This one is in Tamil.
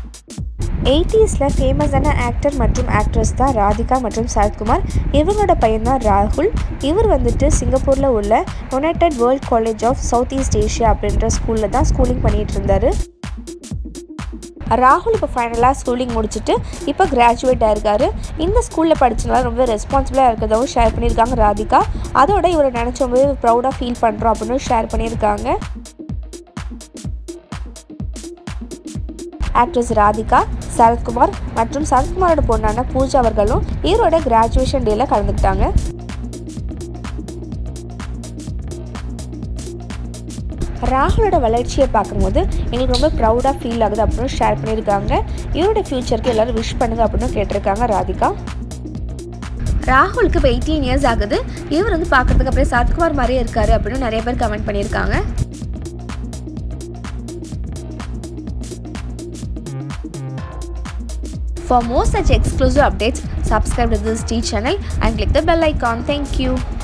எயிட்டிஸில் ஃபேமஸான ஆக்டர் மற்றும் ஆக்ட்ரஸ் தான் ராதிகா மற்றும் சரத்குமார் இவங்களோட பையன் தான் ராகுல் இவர் வந்துட்டு சிங்கப்பூரில் உள்ள united world college of south east Asia அப்படின்ற ஸ்கூலில் தான் ஸ்கூலிங் பண்ணிகிட்டு இருந்தார் ராகுல் இப்போ ஃபைனலாக ஸ்கூலிங் முடிச்சுட்டு இப்போ கிராஜுவேட் ஆயிருக்காரு இந்த ஸ்கூலில் படிச்சனால ரொம்ப ரெஸ்பான்சிபிளாக இருக்கிறதாவும் ஷேர் பண்ணியிருக்காங்க ராதிகா அதோட இவரை நினச்ச போது ப்ரௌடாக ஃபீல் பண்ணுறோம் அப்படின்னு ஷேர் பண்ணியிருக்காங்க ஆக்ட்ரஸ் ராதிகா சரத்குமார் மற்றும் சரத்குமாரோட பொண்ணான பூஜா அவர்களும் இவரோட கிராஜுவேஷன் டேல கலந்துக்கிட்டாங்க ராகுலோட வளர்ச்சியை பார்க்கும்போது எங்களுக்கு ரொம்ப ப்ரௌடாக ஃபீல் ஆகுது அப்படின்னு ஷேர் பண்ணியிருக்காங்க இவரோட ஃப்யூச்சருக்கு எல்லோரும் விஷ் பண்ணுங்க அப்படின்னு கேட்டிருக்காங்க ராதிகா ராகுலுக்கு இப்போ எயிட்டீன் இயர்ஸ் ஆகுது இவர் வந்து பார்க்கறதுக்கு அப்படியே சரத்குமார் மாதிரியே இருக்காரு அப்படின்னு நிறைய பேர் கமெண்ட் பண்ணியிருக்காங்க For more such exclusive updates, subscribe to this T channel and click the bell icon. Thank you.